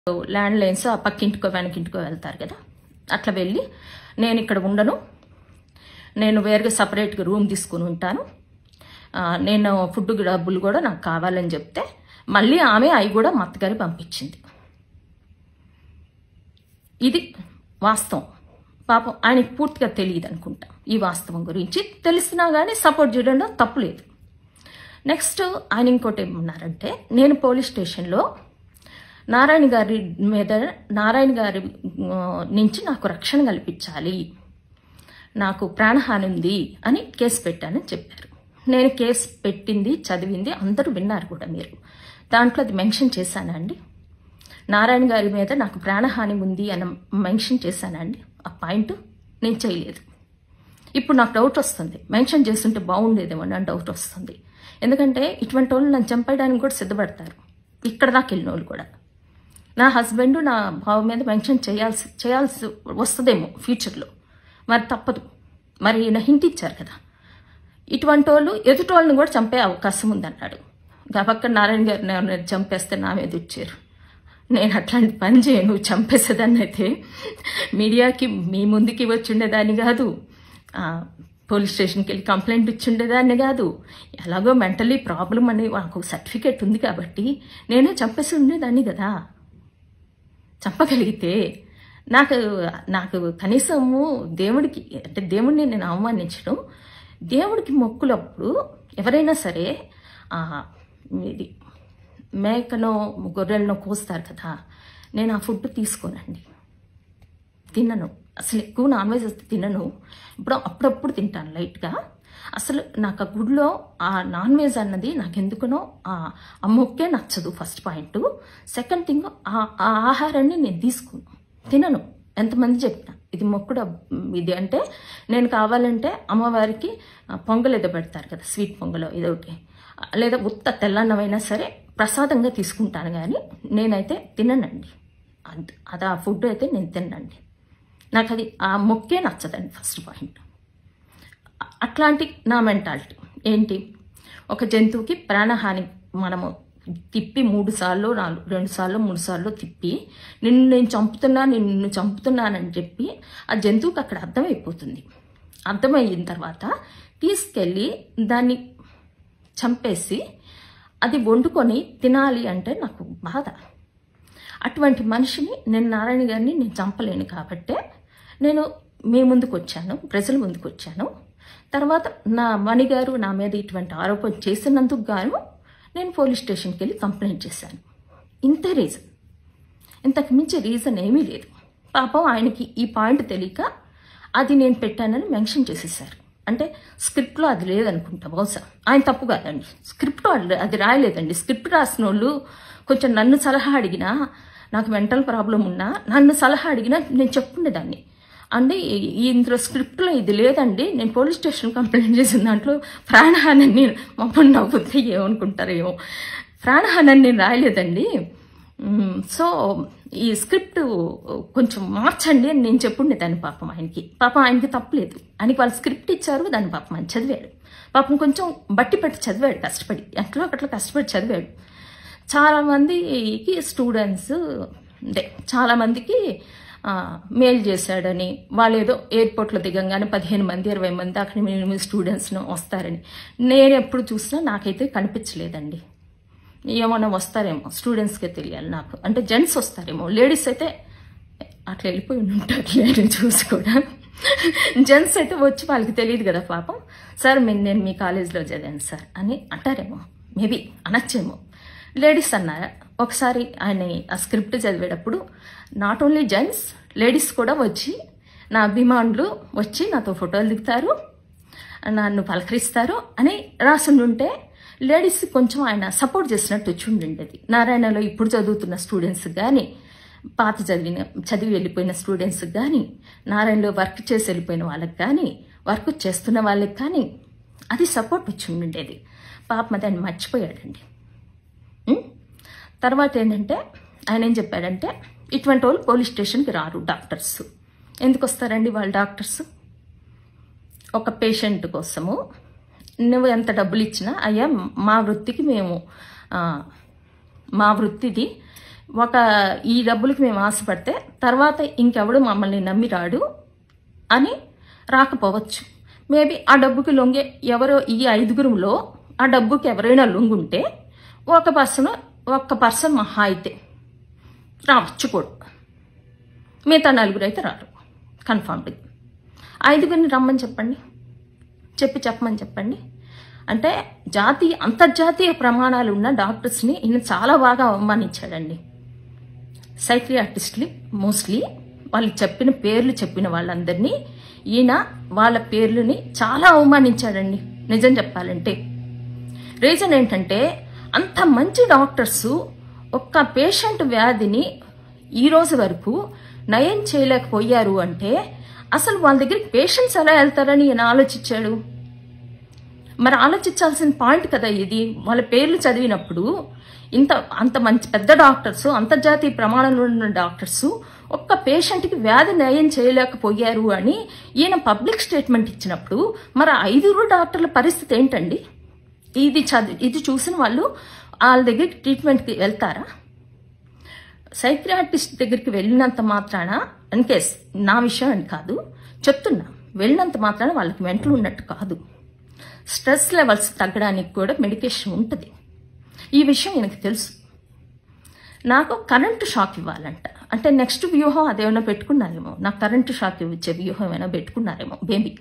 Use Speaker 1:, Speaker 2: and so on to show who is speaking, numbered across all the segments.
Speaker 1: Land lines ఆ పక్కింటికో వెనకింటికో వెళ్తారు కదా అట్లా వెళ్ళి నేను ఇక్కడ ఉండను నేను వేరుగా సపరేట్గా రూమ్ తీసుకుని ఉంటాను ఆ, నేను ఫుడ్ డబ్బులు కూడా నాకు కావాలని చెప్తే మళ్ళీ ఆమె అవి కూడా మా అత్తగారి పంపించింది ఇది వాస్తవం పాపం ఆయనకి పూర్తిగా తెలియదు అనుకుంటా ఈ వాస్తవం గురించి తెలిసినా కానీ సపోర్ట్ చేయడంలో తప్పులేదు నెక్స్ట్ ఆయన ఇంకోటి ఏమన్నారంటే నేను పోలీస్ స్టేషన్లో నారాయణ గారి మీద నారాయణ గారి ఆ, నుంచి నాకు రక్షణ కల్పించాలి నాకు ప్రాణహాని ఉంది అని కేసు పెట్టానని చెప్పారు నేను కేసు పెట్టింది చదివింది అందరూ విన్నారు కూడా మీరు దాంట్లో అది మెన్షన్ చేశానండి నారాయణ గారి మీద నాకు ప్రాణహాని ఉంది అని మెన్షన్ చేశానండి ఆ పాయింట్ నేను చేయలేదు ఇప్పుడు నాకు డౌట్ వస్తుంది మెన్షన్ చేస్తుంటే బాగుండేదేమో అని డౌట్ వస్తుంది ఎందుకంటే ఇటువంటి వాళ్ళు నన్ను చంపేయడానికి కూడా సిద్ధపడతారు ఇక్కడ దాకా వెళ్ళిన వాళ్ళు కూడా నా హస్బెండ్ నా బావ మీద మెన్షన్ చేయాల్సి చేయాల్సి వస్తుందేమో ఫ్యూచర్లో మరి తప్పదు మరి ఈయన హింట్ ఇచ్చారు కదా ఇటువంటి వాళ్ళు ఎదుటి వాళ్ళని కూడా చంపే అవకాశం ఉందన్నాడు గబక్క నారాయణ గారిని ఎవరినైనా చంపేస్తే నా మీద ఇచ్చారు నేను అట్లాంటి పని చేయను చంపేసేదాన్ని అయితే మీడియాకి మీ ముందుకి వచ్చి ఉండేదాన్ని కాదు ఆ, పోలీస్ స్టేషన్కి వెళ్ళి కంప్లైంట్ ఇచ్చి ఉండేదాన్ని కాదు ఎలాగో మెంటలీ ప్రాబ్లం అని నాకు సర్టిఫికేట్ ఉంది కాబట్టి నేనే చంపేసి ఉండేదాన్ని కదా చంపగలిగితే నాకు నాకు కనీసము దేవుడికి అంటే దేవుడిని నేను అవమానించడం దేవుడికి మొక్కులప్పుడు ఎవరైనా సరే ఆ, ఇది మేకనో గొర్రెలనో కోస్తారు కదా నేను ఆ ఫుడ్ తీసుకోనండి తినను అసలు ఎక్కువ నాన్ వెజ్ వస్తే తినను ఇప్పుడు అప్పుడప్పుడు తింటాను లైట్గా అసలు నాకు ఆ గుడిలో ఆ నాన్ వెజ్ అన్నది నాకు ఎందుకనో ఆ ఆ మొక్కే నచ్చదు ఫస్ట్ పాయింట్ సెకండ్ థింగ్ ఆ ఆ ఆహారాన్ని నేను తీసుకోను తినను ఎంతమంది చెప్పిన ఇది మొక్కుడు ఇది అంటే నేను కావాలంటే అమ్మవారికి ఆ, పొంగల్ ఏదో పెడతారు కదా స్వీట్ పొంగలో ఏదో ఒకటి లేదా ఉత్త తెల్లన్నమైనా సరే ప్రసాదంగా తీసుకుంటాను కానీ నేనైతే తిననండి అంత- అది ఆ ఫుడ్ అయితే నేను తినండి నాకు అది ఆ మొక్కే నచ్చదండి ఫస్ట్ పాయింట్ అట్లాంటి నా మెంటాలిటీ ఏంటి ఒక జంతువుకి ప్రాణహాని మనము తిప్పి మూడు సార్లు నాలుగు రెండు సార్లు మూడు సార్లు తిప్పి నిన్ను నేను చంపుతున్నా నిన్ను చంపుతున్నానని చెప్పి ఆ జంతువుకి అక్కడ అర్థమైపోతుంది అర్థమయిన తర్వాత తీసుకెళ్ళి దాన్ని చంపేసి అది వండుకొని తినాలి అంటే నాకు బాధ అటువంటి మనిషిని నేను నారాయణ గారిని నేను చంపలేను కాబట్టే నేను మీ ముందుకు వచ్చాను ప్రజల ముందుకు వచ్చాను తర్వాత నా మణి గారు నా మీద ఇటువంటి ఆరోపణ చేసినందుకు గాను నేను పోలీస్ స్టేషన్కి వెళ్ళి కంప్లైంట్ చేశాను ఇంతే రీజన్ ఇంతకు మించి రీజన్ ఏమీ లేదు పాపం ఆయనకి ఈ పాయింట్ తెలియక అది నేను పెట్టానని మెన్షన్ చేసేసారు అంటే స్క్రిప్ట్లో అది లేదనుకుంటా బహుశా ఆయన తప్పు కాదండి స్క్రిప్ట్లో అది- అది రాయలేదండి స్క్రిప్ట్ రాసిన వాళ్ళు కొంచెం నన్ను సలహా అడిగినా నాకు మెంటల్ ప్రాబ్లం ఉన్నా నన్ను సలహా అడిగినా నేను చెప్పుకునేదాన్ని అంటే ఈ- ఈ ఇందులో స్క్రిప్ట్లో ఇది లేదండి నేను పోలీస్ స్టేషన్ కంప్లైంట్ చేసిన దాంట్లో ప్రాణహాని నేను మమ్మల్ని నవ్వుతే ఏమనుకుంటారో ఏమో ప్రాణహాని నేను రాయలేదండి మ్మ్. సో ఈ స్క్రిప్ట్ కొంచెం మార్చండి అని నేను చెప్పుండేదాన్ని పాపం ఆయనకి పాపం ఆయనకి తప్పలేదు ఆయనకి వాళ్ళు స్క్రిప్ట్ ఇచ్చారు దాన్ని పాపం ఆయన చదివాడు పాపం కొంచెం బట్టి పెట్టి చదివాడు కష్టపడి ఎట్లా అట్లా కష్టపడి చదివాడు చాలా మందికి స్టూడెంట్స్ అంటే చాలా మందికి ఆ, మెయిల్ చేశాడని వాళ్ళు ఏదో ఎయిర్పోర్ట్లో దిగంగానే పదిహేను మంది ఇరవై మంది అక్కడ ఎనిమిది స్టూడెంట్స్ వస్తారని నేను ఎప్పుడు చూసినా నాకైతే కనిపించలేదండి ఏమన్నా వస్తారేమో స్టూడెంట్స్కే తెలియాలి నాకు అంటే జెంట్స్ వస్తారేమో లేడీస్ అయితే అట్లా వెళ్ళిపోయి ఉంటారు లేడీ చూసి కూడా జెంట్స్ అయితే వచ్చి వాళ్ళకి తెలియదు కదా పాపం సార్ మీ- నేను మీ కాలేజీలో చదివాను సార్ అని అంటారేమో మేబీ అనొచ్చేమో లేడీస్ అన్నారా ఒకసారి ఆయన ఆ స్క్రిప్ట్ చదివేటప్పుడు నాట్ ఓన్లీ జెంట్స్ లేడీస్ కూడా వచ్చి నా అభిమానులు వచ్చి నాతో ఫోటోలు దిగుతారు నన్ను పలకరిస్తారు అని రాసుండుంటే లేడీస్ కొంచెం ఆయన సపోర్ట్ చేసినట్టు వచ్చి ఉండిండేది నారాయణలో ఇప్పుడు చదువుతున్న స్టూడెంట్స్ కానీ పాత చదివిన చదివి వెళ్ళిపోయిన స్టూడెంట్స్ కానీ నారాయణలో వర్క్ చేసి వెళ్ళిపోయిన వాళ్ళకి కానీ వర్క్ చేస్తున్న వాళ్ళకి కానీ అది సపోర్ట్ వచ్చి ఉండిండేది పాపం అది ఆయన మర్చిపోయాడండి ఉం? తర్వాత ఏంటంటే ఆయన ఏం చెప్పాడంటే ఇటువంటి వాళ్ళు పోలీస్ స్టేషన్కి రారు డాక్టర్స్ ఎందుకు వస్తారండి వాళ్ళు డాక్టర్స్ ఒక పేషెంట్ కోసము నువ్వు ఎంత డబ్బులు ఇచ్చినా అయ్యా మా వృత్తికి మేము ఆ, మా వృత్తిది ఒక ఈ డబ్బులకి మేము ఆశపడితే తర్వాత ఇంకెవడు మమ్మల్ని నమ్మి రాడు అని రాకపోవచ్చు మేబీ ఆ డబ్బుకి లొంగే ఎవరో ఈ ఐదుగురులో ఆ డబ్బుకి ఎవరైనా లొంగుంటే ఒక పర్సన్ ఒక్క పర్సన్ మహా అయితే రావచ్చు కూడా మిగతా నలుగురు అయితే రారు కన్ఫామ్డ్గా ఐదుగురిని రమ్మని చెప్పండి చెప్పి చెప్పమని చెప్పండి అంటే జాతీయ అంతర్జాతీయ ప్రమాణాలు ఉన్న డాక్టర్స్ని ఈయన చాలా బాగా అవమానించాడండి సైక్రియాటిస్ట్ని మోస్ట్లీ వాళ్ళు చెప్పిన పేర్లు చెప్పిన వాళ్ళందరినీ ఈయన వాళ్ళ పేర్లని చాలా అవమానించాడండి నిజం చెప్పాలంటే రీజన్ ఏంటంటే అంత మంచి డాక్టర్స్ ఒక్క పేషెంట్ వ్యాధిని ఈ రోజు వరకు నయం చేయలేకపోయారు అంటే అసలు వాళ్ళ దగ్గరికి పేషెంట్స్ ఎలా వెళ్తారని ఈయన ఆలోచించాడు మరి ఆలోచించాల్సిన పాయింట్ కదా ఇది వాళ్ళ పేర్లు చదివినప్పుడు ఇంత అంత మంచి పెద్ద డాక్టర్స్ అంతర్జాతీయ ప్రమాణంలో ఉన్న డాక్టర్స్ ఒక్క పేషెంట్కి వ్యాధి నయం చేయలేకపోయారు అని ఈయన పబ్లిక్ స్టేట్మెంట్ ఇచ్చినప్పుడు మరి ఐదుగురు డాక్టర్ల పరిస్థితి ఏంటండి ఇది చదివి ఇది చూసిన వాళ్ళు వాళ్ళ దగ్గరికి ట్రీట్మెంట్కి వెళ్తారా సైక్రియాటిస్ట్ దగ్గరికి వెళ్ళినంత మాత్రాన ఇన్ కేస్ నా విషయం అని కాదు చెప్తున్నా వెళ్ళినంత మాత్రాన వాళ్ళకి మెంటల్ ఉన్నట్టు కాదు స్ట్రెస్ లెవెల్స్ తగ్గడానికి కూడా మెడికేషన్ ఉంటుంది ఈ విషయం எனக்கு తెలుసు నాకు కరెంటు షాక్ ఇవ్వాలంట అంటే నెక్స్ట్ వ్యూహం అదేమైనా పెట్టుకున్నారేమో నాకు కరెంటు షాక్ ఇచ్చే వ్యూహం ఏమైనా పెట్టుకున్నారేమో బేబీ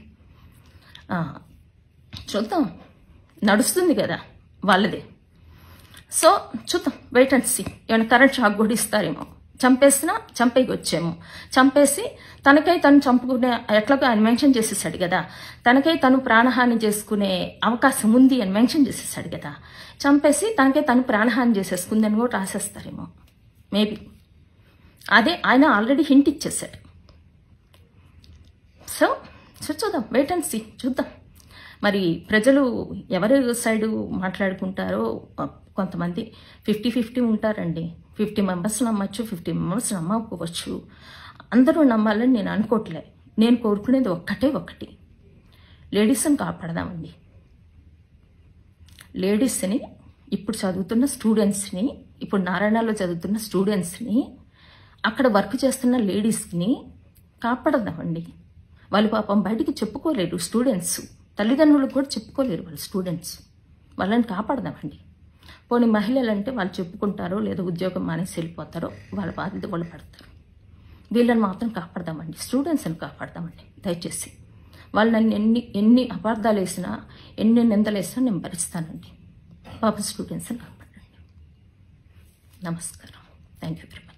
Speaker 1: చూద్దాం నడుస్తుంది కదా వాళ్ళదే సో చూద్దాం వెయిట్ అండ్ సీ ఏమైనా కరెంట్ షాక్ కూడా ఇస్తారేమో చంపేసినా చంపేకి వచ్చేమో చంపేసి తనకై తను చంపుకునే ఎట్లాగో ఆయన మెన్షన్ చేసేసాడు కదా తనకై తను ప్రాణహాని చేసుకునే అవకాశం ఉంది అని మెన్షన్ చేసేసాడు కదా చంపేసి తనకై తను ప్రాణహాని చేసేసుకుందని కూడా రాసేస్తారేమో మేబీ అదే ఆయన ఆల్రెడీ హింట్ ఇచ్చేసాడు సో సో చూద్దాం వెయిట్ అండ్ సీ చూద్దాం మరి ప్రజలు ఎవరి సైడు మాట్లాడుకుంటారో కొంతమంది ఫిఫ్టీ ఫిఫ్టీ ఉంటారండి ఫిఫ్టీ మెంబర్స్ నమ్మచ్చు ఫిఫ్టీ మెంబర్స్ నమ్మకపోవచ్చు అందరూ నమ్మాలని నేను అనుకోవట్లే నేను కోరుకునేది ఒక్కటే ఒక్కటి లేడీస్ని కాపాడదామండి లేడీస్ని ఇప్పుడు చదువుతున్న స్టూడెంట్స్ని ఇప్పుడు నారాయణలో చదువుతున్న స్టూడెంట్స్ని అక్కడ వర్క్ చేస్తున్న లేడీస్ని కాపాడదామండి వాళ్ళు పాపం బయటికి చెప్పుకోలేరు స్టూడెంట్స్ తల్లిదండ్రులు కూడా చెప్పుకోలేరు వాళ్ళు స్టూడెంట్స్ వాళ్ళని కాపాడదామండి పోనీ మహిళలు అంటే వాళ్ళు చెప్పుకుంటారో లేదా ఉద్యోగం మానేసి వెళ్ళిపోతారో వాళ్ళ బాధ్యత వాళ్ళు పడతారు వీళ్ళని మాత్రం కాపాడదామండి స్టూడెంట్స్ని కాపాడదామండి దయచేసి వాళ్ళు నన్ను ఎన్ని ఎన్ని అపార్థాలు వేసినా ఎన్ని నిందలు వేసినా నేను భరిస్తానండి పాప స్టూడెంట్స్ని కాపాడండి నమస్కారం థ్యాంక్ యూ వెరీ మచ్